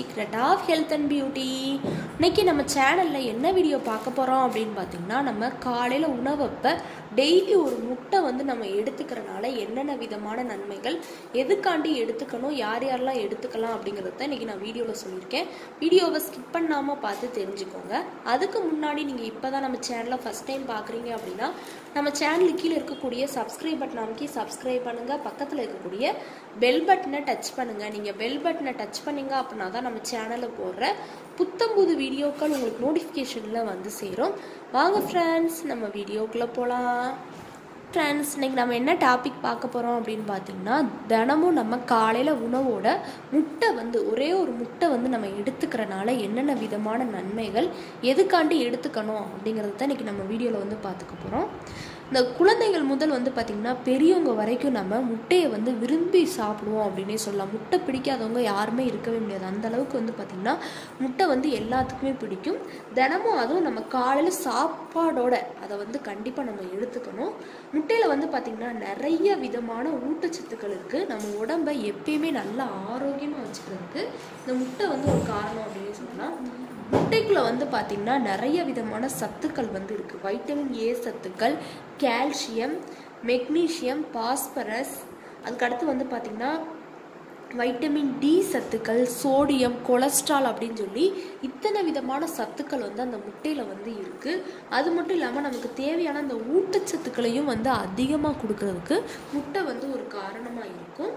secret of health and beauty இன்னைக்கு நம்ம சேனலில் என்ன வீடியோ பார்க்க போகிறோம் அப்படின்னு பார்த்தீங்கன்னா நம்ம காலையில் உணவப்போ டெய்லி ஒரு முட்டை வந்து நம்ம எடுத்துக்கிறனால என்னென்ன விதமான நன்மைகள் எதுக்காண்டி எடுத்துக்கணும் யார் யாரெல்லாம் எடுத்துக்கலாம் அப்படிங்கிறத இன்னைக்கு நான் வீடியோவில் சொல்லியிருக்கேன் வீடியோவை ஸ்கிப் பண்ணாமல் பார்த்து தெரிஞ்சுக்கோங்க அதுக்கு முன்னாடி நீங்கள் இப்போ தான் நம்ம சேனலை ஃபஸ்ட் டைம் பார்க்குறீங்க அப்படின்னா நம்ம சேனலுக்கு கீழே இருக்கக்கூடிய சப்ஸ்கிரைப் பட்டன் அமைக்கி சப்ஸ்கிரைப் பண்ணுங்கள் பக்கத்தில் இருக்கக்கூடிய பெல் பட்டனை டச் பண்ணுங்கள் நீங்கள் பெல் பட்டனை டச் பண்ணீங்க அப்படின்னா தான் நம்ம சேனலில் போடுற புத்தம்புது வீடியோக்கள் உங்களுக்கு நோட்டிஃபிகேஷனில் வந்து சேரும் வாங்க ஃப்ரெண்ட்ஸ் நம்ம வீடியோக்குள்ளே போகலாம் ஃப்ரெண்ட்ஸ் இன்னைக்கு நம்ம என்ன டாபிக் பார்க்க போகிறோம் அப்படின்னு பார்த்தீங்கன்னா தினமும் நம்ம காலையில் உணவோட முட்டை வந்து ஒரே ஒரு முட்டை வந்து நம்ம எடுத்துக்கிறனால என்னென்ன விதமான நன்மைகள் எதுக்காண்டி எடுத்துக்கணும் அப்படிங்கிறத தான் இன்றைக்கி நம்ம வீடியோவில் வந்து பார்த்துக்க போகிறோம் இந்த குழந்தைகள் முதல் வந்து பார்த்திங்கன்னா பெரியவங்க வரைக்கும் நம்ம முட்டையை வந்து விரும்பி சாப்பிடுவோம் அப்படின்னே சொல்லலாம் முட்டை பிடிக்காதவங்க யாருமே இருக்கவே முடியாது அந்த அளவுக்கு வந்து பார்த்திங்கன்னா முட்டை வந்து எல்லாத்துக்குமே பிடிக்கும் தினமும் அதுவும் நம்ம காலையில் சாப்பாடோட அதை வந்து கண்டிப்பாக நம்ம எடுத்துக்கணும் முட்டையில் வந்து பார்த்திங்கன்னா நிறைய விதமான ஊட்டச்சத்துக்கள் இருக்குது நம்ம உடம்பை எப்பயுமே நல்லா ஆரோக்கியமாக வச்சுக்கிறதுக்கு இந்த முட்டை வந்து ஒரு காரணம் அப்படின்னு சொல்லலாம் முட்டைக்குள்ள வந்து பார்த்திங்கன்னா நிறைய விதமான சத்துக்கள் வந்து இருக்குது வைட்டமின் ஏ சத்துக்கள் கால்சியம் மெக்னீஷியம் பாஸ்பரஸ் அதுக்கடுத்து வந்து பார்த்திங்கன்னா வைட்டமின் டி சத்துக்கள் சோடியம் கொலஸ்ட்ரால் அப்படின்னு சொல்லி இத்தனை விதமான சத்துக்கள் வந்து அந்த முட்டையில் வந்து இருக்குது அது மட்டும் இல்லாமல் நமக்கு தேவையான அந்த ஊட்டச்சத்துக்களையும் வந்து அதிகமாக கொடுக்கறதுக்கு முட்டை வந்து ஒரு காரணமாக இருக்கும்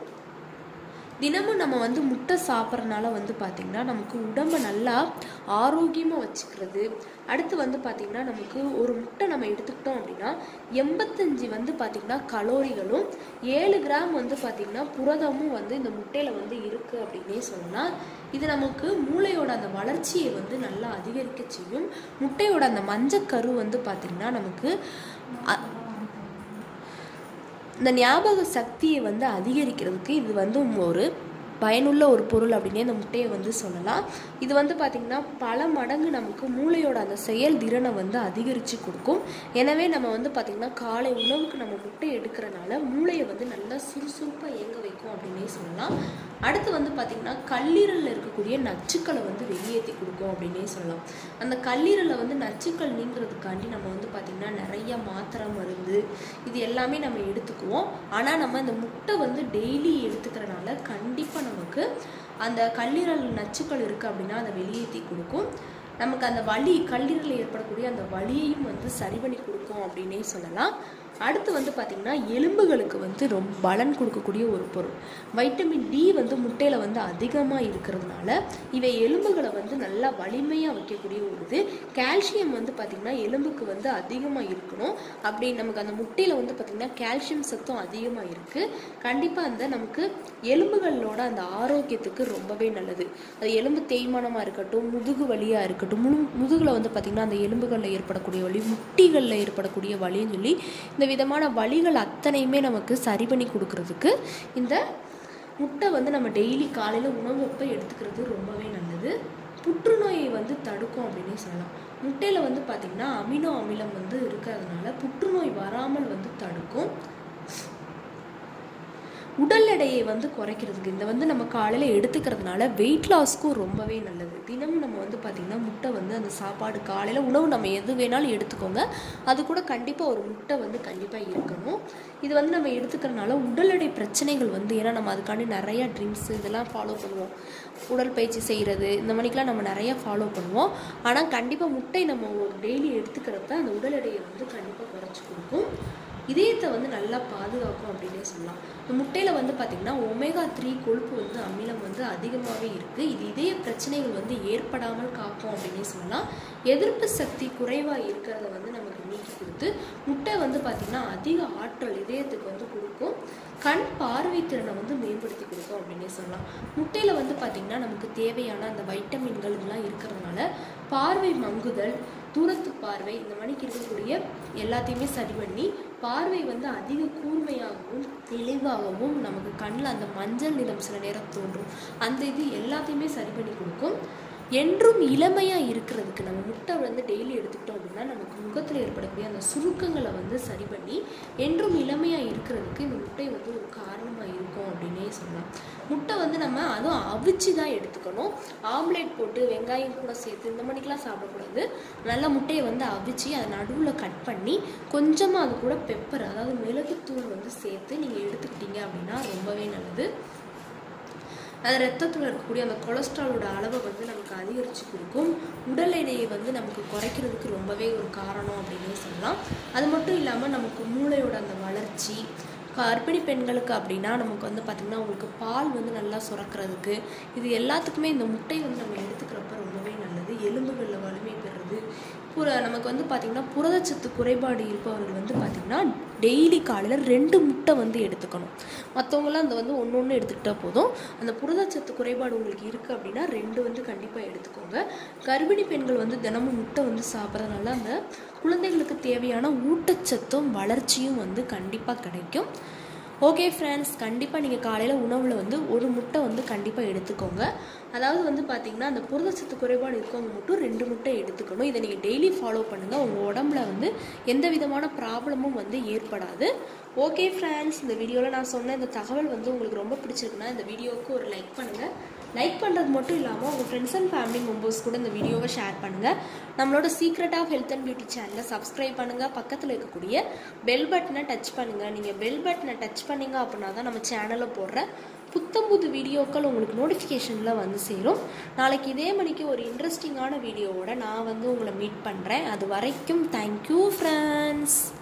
தினமும் நம்ம வந்து முட்டை சாப்பிட்றனால வந்து பார்த்திங்கன்னா நமக்கு உடம்பை நல்லா ஆரோக்கியமாக வச்சுக்கிறது அடுத்து வந்து பார்த்திங்கன்னா நமக்கு ஒரு முட்டை நம்ம எடுத்துக்கிட்டோம் அப்படின்னா எண்பத்தஞ்சு வந்து பார்த்திங்கன்னா கலோரிகளும் ஏழு கிராம் வந்து பார்த்திங்கன்னா புரதமும் வந்து இந்த முட்டையில் வந்து இருக்குது அப்படின்னே சொல்லலாம் இது நமக்கு மூளையோட அந்த வளர்ச்சியை வந்து நல்லா அதிகரிக்க செய்யும் முட்டையோட அந்த மஞ்சக்கரு வந்து பார்த்திங்கன்னா நமக்கு அ- இந்த ஞாபக சக்தியை வந்து அதிகரிக்கிறதுக்கு இது வந்து ஒரு பயனுள்ள ஒரு பொருள் அப்படின்னே இந்த முட்டையை வந்து சொல்லலாம் இது வந்து பார்த்திங்கன்னா பல மடங்கு நமக்கு மூளையோட அந்த செயல்திறனை வந்து அதிகரித்து கொடுக்கும் எனவே நம்ம வந்து பார்த்திங்கன்னா காலை உணவுக்கு நம்ம முட்டை எடுக்கிறனால மூளையை வந்து நல்லா சுறுசுறுப்பாக இயங்க வைக்கும் அப்படின்னே சொல்லலாம் அடுத்து வந்து பார்த்திங்கன்னா கல்லீரலில் இருக்கக்கூடிய நச்சுக்களை வந்து வெளியேற்றி கொடுக்கும் அப்படின்னே சொல்லலாம் அந்த கல்லீரலில் வந்து நச்சுக்கள் நீங்கிறதுக்காண்டி நம்ம வந்து பார்த்திங்கன்னா நிறைய மாத்திரை மருந்து இது எல்லாமே நம்ம எடுத்துக்குவோம் ஆனால் நம்ம இந்த முட்டை வந்து டெய்லி எடுத்துக்கிறனால கண்டிப்பாக நமக்கு அந்த கல்லீரல் நச்சுக்கள் இருக்குது அப்படின்னா அதை வெளியேற்றி கொடுக்கும் நமக்கு அந்த வலி கல்லீரலில் ஏற்படக்கூடிய அந்த வலியையும் வந்து சரி பண்ணி கொடுக்கும் அப்படின்னே சொல்லலாம் அடுத்து வந்து பார்த்திங்கன்னா எலும்புகளுக்கு வந்து ரொம்ப பலன் கொடுக்கக்கூடிய ஒரு பொருள் வைட்டமின் டி வந்து முட்டையில் வந்து அதிகமாக இருக்கிறதுனால இவை எலும்புகளை வந்து நல்லா வலிமையாக வைக்கக்கூடிய ஒரு இது கால்சியம் வந்து பார்த்திங்கன்னா எலும்புக்கு வந்து அதிகமாக இருக்கணும் அப்படி நமக்கு அந்த முட்டையில் வந்து பார்த்திங்கன்னா கால்சியம் சத்தும் அதிகமாக இருக்குது கண்டிப்பாக அந்த நமக்கு எலும்புகளோட அந்த ஆரோக்கியத்துக்கு ரொம்பவே நல்லது அது எலும்பு தேய்மானமாக இருக்கட்டும் முதுகு வலியாக இருக்கட்டும் முழு முதுகில் வந்து பார்த்திங்கன்னா அந்த எலும்புகளில் ஏற்படக்கூடிய வலி முட்டிகளில் ஏற்படக்கூடிய வலின்னு சொல்லி இந்த விதமான வலிகள் அத்தனையுமே நமக்கு சரி பண்ணி கொடுக்கறதுக்கு இந்த முட்டை வந்து நம்ம டெய்லி காலையில் உணவு அப்போ எடுத்துக்கிறது ரொம்பவே நல்லது புற்றுநோயை வந்து தடுக்கும் அப்படின்னே சொல்லலாம் முட்டையில் வந்து பார்த்திங்கன்னா அமினோ அமிலம் வந்து இருக்கிறதுனால புற்றுநோய் வராமல் வந்து தடுக்கும் உடல் எடையை வந்து குறைக்கிறதுக்கு இந்த வந்து நம்ம காலையில் எடுத்துக்கிறதுனால வெயிட் லாஸ்க்கும் ரொம்பவே நல்லது தினமும் நம்ம வந்து பார்த்திங்கன்னா முட்டை வந்து அந்த சாப்பாடு காலையில் உணவு நம்ம எது வேணாலும் எடுத்துக்கோங்க அது கூட கண்டிப்பாக ஒரு முட்டை வந்து கண்டிப்பாக இருக்கணும் இது வந்து நம்ம எடுத்துக்கிறனால உடல் எடை பிரச்சனைகள் வந்து ஏன்னா நம்ம அதுக்காண்டி நிறையா ட்ரிங்க்ஸ் இதெல்லாம் ஃபாலோ பண்ணுவோம் உடற்பயிற்சி செய்கிறது இந்த மாதிரிக்கெலாம் நம்ம நிறையா ஃபாலோ பண்ணுவோம் ஆனால் கண்டிப்பாக முட்டை நம்ம டெய்லி எடுத்துக்கிறப்ப அந்த உடல் எடையை வந்து கண்டிப்பாக குறைச்சி கொடுக்கும் இதயத்தை வந்து நல்லா பாதுகாக்கும் அப்படின்னே சொல்லலாம் இந்த முட்டையில் வந்து பார்த்திங்கன்னா ஒமேகா த்ரீ கொழுப்பு வந்து அமிலம் வந்து அதிகமாகவே இருக்குது இது இதய பிரச்சனைகள் வந்து ஏற்படாமல் காக்கும் அப்படின்னே சொல்லலாம் எதிர்ப்பு சக்தி குறைவாக இருக்கிறத வந்து நமக்கு நீக்கி கொடுத்து முட்டை வந்து பார்த்திங்கன்னா அதிக ஆற்றல் இதயத்துக்கு வந்து கொடுக்கும் கண் பார்வை திறனை வந்து மேம்படுத்தி கொடுக்கும் அப்படின்னே சொல்லலாம் முட்டையில் வந்து பார்த்திங்கன்னா நமக்கு தேவையான அந்த வைட்டமின்கள் இதெல்லாம் இருக்கிறதுனால பார்வை மங்குதல் தூரத்து பார்வை இந்த மணிக்கு இருக்கக்கூடிய எல்லாத்தையுமே சரி பண்ணி பார்வை வந்து அதிக கூர்மையாகவும் தெளிவாகவும் நமக்கு கண்ணில் அந்த மஞ்சள் நிறம் சில நேரம் தோன்றும் அந்த இது எல்லாத்தையுமே சரி பண்ணி கொடுக்கும் என்றும் இளமையாக இருக்கிறதுக்கு நம்ம முட்டை வந்து டெய்லி எடுத்துக்கிட்டோம் அப்படின்னா நமக்கு முகத்தில் ஏற்படக்கூடிய அந்த சுருக்கங்களை வந்து சரி பண்ணி என்றும் இளமையாக இருக்கிறதுக்கு இந்த முட்டை வந்து ஒரு காரணமாக இருக்கும் அப்படின்னே சொல்லலாம் முட்டை வந்து நம்ம அதுவும் அவிச்சு தான் எடுத்துக்கணும் ஆம்லேட் போட்டு வெங்காயம் கூட சேர்த்து இந்த மணிக்கெலாம் சாப்பிடக்கூடாது நல்லா முட்டையை வந்து அவிச்சு அதை நடுவில் கட் பண்ணி கொஞ்சமாக அது கூட பெப்பர் அதாவது மிளகுத்தூள் வந்து சேர்த்து நீங்கள் எடுத்துக்கிட்டீங்க அப்படின்னா ரொம்பவே நல்லது அது ரத்தத்தில் இருக்கக்கூடிய அந்த கொலஸ்ட்ராலோட அளவை வந்து நமக்கு அதிகரித்து கொடுக்கும் உடல் எடையை வந்து நமக்கு குறைக்கிறதுக்கு ரொம்பவே ஒரு காரணம் அப்படின்னே சொல்லலாம் அது மட்டும் இல்லாமல் நமக்கு மூளையோட அந்த வளர்ச்சி கர்ப்பிணி பெண்களுக்கு அப்படின்னா நமக்கு வந்து பார்த்திங்கன்னா உங்களுக்கு பால் வந்து நல்லா சுரக்கிறதுக்கு இது எல்லாத்துக்குமே இந்த முட்டை வந்து நம்ம எடுத்துக்கிறப்ப ரொம்பவே நல்லது எலும்புகளில் வலிமை பெறுறது புற நமக்கு வந்து பார்த்திங்கன்னா புரதச்சத்து குறைபாடு இருப்பவர்கள் வந்து பார்த்திங்கன்னா டெய்லி காலையில் ரெண்டு முட்டை வந்து எடுத்துக்கணும் மற்றவங்களாம் அந்த வந்து ஒன்று ஒன்று எடுத்துக்கிட்டால் போதும் அந்த புரதச்சத்து குறைபாடு உங்களுக்கு இருக்குது அப்படின்னா ரெண்டு வந்து கண்டிப்பாக எடுத்துக்கோங்க கர்ப்பிணி பெண்கள் வந்து தினமும் முட்டை வந்து சாப்பிட்றதுனால அந்த குழந்தைகளுக்கு தேவையான ஊட்டச்சத்தும் வளர்ச்சியும் வந்து கண்டிப்பாக கிடைக்கும் ஓகே ஃப்ரெண்ட்ஸ் கண்டிப்பாக நீங்கள் காலையில் உணவில் வந்து ஒரு முட்டை வந்து கண்டிப்பாக எடுத்துக்கோங்க அதாவது வந்து பார்த்திங்கன்னா அந்த புரதச்சத்து குறைபாடு இருக்கவங்க மட்டும் ரெண்டு முட்டை எடுத்துக்கணும் இதை நீங்கள் டெய்லி ஃபாலோ பண்ணுங்கள் உங்கள் உடம்புல வந்து எந்த விதமான ப்ராப்ளமும் வந்து ஏற்படாது ஓகே ஃப்ரெண்ட்ஸ் இந்த வீடியோவில் நான் சொன்ன இந்த தகவல் வந்து உங்களுக்கு ரொம்ப பிடிச்சிருக்குன்னா இந்த வீடியோவுக்கு ஒரு லைக் பண்ணுங்கள் லைக் பண்ணுறது மட்டும் இல்லாமல் உங்கள் ஃப்ரெண்ட்ஸ் அண்ட் ஃபேமிலி மெம்பர்ஸ் கூட இந்த வீடியோவை ஷேர் பண்ணுங்கள் நம்மளோட secret of health and beauty சேனலை சப்ஸ்கிரைப் பண்ணுங்கள் பக்கத்தில் இருக்கக்கூடிய பெல் பட்டனை டச் பண்ணுங்கள் நீங்கள் பெல் பட்டனை டச் பண்ணீங்க அப்படின்னா தான் நம்ம சேனலில் போடுற புத்தம் புது வீடியோக்கள் உங்களுக்கு நோட்டிஃபிகேஷனில் வந்து சேரும் நாளைக்கு இதே மணிக்கு ஒரு இன்ட்ரெஸ்டிங்கான வீடியோவோட நான் வந்து உங்களை மீட் பண்ணுறேன் அது வரைக்கும் தேங்க்யூ ஃப்ரெண்ட்ஸ்